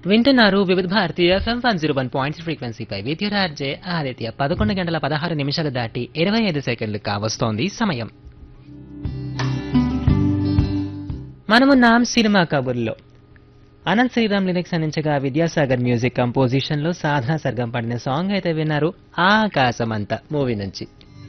వింటున్నారు Vividh Bharatiya FM one zero one point ఫ్రీక్వెన్సీపై విద్యురార్జే ఆదిత్య పదకొండు గంటల పదహారు నిమిషాలు దాటి ఇరవై ఐదు సెకండ్లు కావస్తోంది సమయం మనమున్నాం సినిమా కబుర్లో అనంత్ శ్రీరామ్ లిరిక్స్ అందించగా విద్యాసాగర్ మ్యూజిక్ కంపోజిషన్ లో సాధన సర్గం పడిన సాంగ్ అయితే విన్నారు ఆకాశమంత మూవీ నుంచి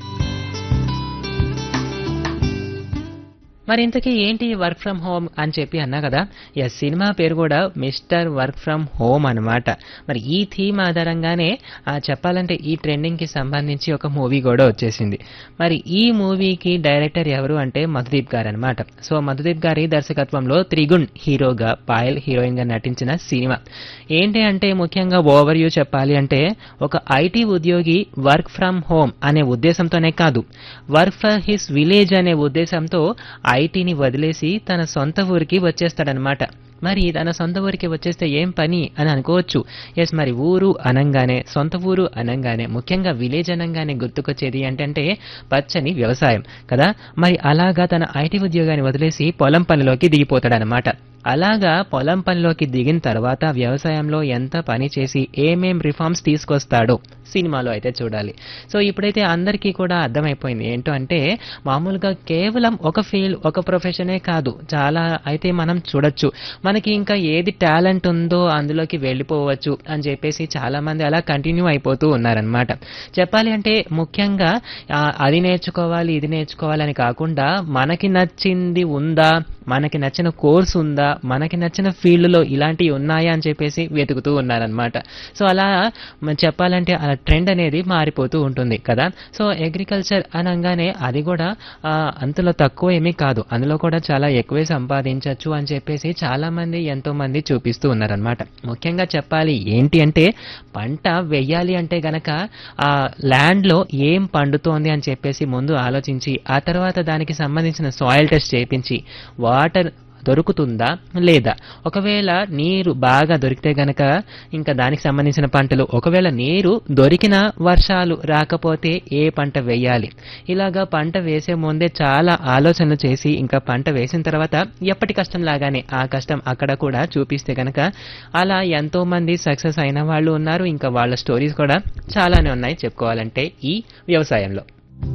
మరి ఇంతకీ ఏంటి వర్క్ ఫ్రమ్ హోమ్ అని చెప్పి అన్నా కదా ఎస్ సినిమా పేరు కూడా మిస్టర్ వర్క్ ఫ్రమ్ హోమ్ అన్నమాట మరి ఈ థీమ్ ఆధారంగానే ఆ, చెప్పాలంటే ఈ ట్రెండింగ్ కి సంబంధించి ఒక మూవీ కూడా వచ్చేసింది మరి ఈ మూవీకి డైరెక్టర్ ఎవరు అంటే మధుదీప్ గారు అనమాట సో మధుదీప్ గారి దర్శకత్వంలో త్రిగుణ్ హీరోగా పాయల్ హీరోయిన్ గా నటించిన సినిమా ఏంటి అంటే ముఖ్యంగా ఓవర్ వ్యూ చెప్పాలి అంటే ఒక ఐటీ ఉద్యోగి వర్క్ ఫ్రమ్ హోమ్ అనే ఉద్దేశంతోనే కాదు వర్క్ ఫర్ హిస్ విలేజ్ అనే ఉద్దేశంతో ఐటీని వదిలేసి తన సొంత ఊరికి వచ్చేస్తాడనమాట మరి తన సొంత ఊరికి వచ్చేస్తే ఏం పని అని అనుకోవచ్చు ఎస్ మరి ఊరు అనంగానే సొంత ఊరు అనంగానే ముఖ్యంగా విలేజ్ అనంగానే గుర్తుకొచ్చేది ఏంటంటే పచ్చని వ్యవసాయం కదా మరి అలాగా తన ఐటీ ఉద్యోగాన్ని వదిలేసి పొలం పనిలోకి దిగిపోతాడనమాట అలాగా పొలం పనిలోకి దిగిన తర్వాత వ్యవసాయంలో ఎంత పని చేసి ఏమేం రిఫార్మ్స్ తీసుకొస్తాడో సినిమాలో అయితే చూడాలి సో ఇప్పుడైతే అందరికీ కూడా అర్థమైపోయింది ఏంటో అంటే మామూలుగా కేవలం ఒక ఫీల్డ్ ఒక ప్రొఫెషనే కాదు చాలా అయితే మనం చూడొచ్చు మనకి ఇంకా ఏది టాలెంట్ ఉందో అందులోకి వెళ్ళిపోవచ్చు అని చెప్పేసి చాలా మంది అలా కంటిన్యూ అయిపోతూ ఉన్నారనమాట చెప్పాలి అంటే ముఖ్యంగా ఆ, అది నేర్చుకోవాలి ఇది నేర్చుకోవాలని కాకుండా మనకి నచ్చింది ఉందా మనకి నచ్చిన కోర్స్ ఉందా మనకి నచ్చిన ఫీల్డ్లో ఇలాంటివి ఉన్నాయా అని చెప్పేసి వెతుకుతూ ఉన్నారనమాట సో అలా మనం చెప్పాలంటే అలా ట్రెండ్ అనేది మారిపోతూ ఉంటుంది కదా సో అగ్రికల్చర్ అనగానే అది కూడా ఆ, అంతలో తక్కువ ఏమీ కాదు అందులో కూడా చాలా ఎక్కువే సంపాదించవచ్చు అని చెప్పేసి చాలా మంది ఎంతో మంది చూపిస్తూ ఉన్నారనమాట ముఖ్యంగా చెప్పాలి ఏంటి అంటే పంట వెయ్యాలి అంటే గనక ఆ ల్యాండ్ లో ఏం పండుతోంది అని చెప్పేసి ముందు ఆలోచించి ఆ తర్వాత దానికి సంబంధించిన సాయిల్ టెస్ట్ చేయించి వాటర్ దొరుకుతుందా లేదా ఒకవేళ నీరు బాగా దొరికితే గనక ఇంకా దానికి సంబంధించిన పంటలు ఒకవేళ నీరు దొరికిన వర్షాలు రాకపోతే ఏ పంట వేయాలి ఇలాగా పంట వేసే ముందే చాలా ఆలోచనలు చేసి ఇంకా పంట వేసిన తర్వాత ఎప్పటి కష్టం లాగానే ఆ కష్టం అక్కడ కూడా చూపిస్తే గనక అలా ఎంతో మంది సక్సెస్ అయిన వాళ్ళు ఉన్నారు ఇంకా వాళ్ళ స్టోరీస్ కూడా చాలానే ఉన్నాయి చెప్పుకోవాలంటే ఈ వ్యవసాయంలో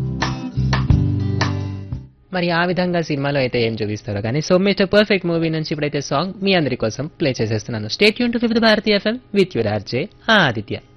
మరి ఆ విధంగా సినిమాలో అయితే ఏం చూపిస్తారో కానీ సో మిస్టర్ పర్ఫెక్ట్ మూవీ నుంచి ఇప్పుడైతే సాంగ్ మీ అందరి కోసం ప్లే చేసేస్తున్నాను స్టేట్ యూన్ to fifth Bharatiya FM with your RJ Aditya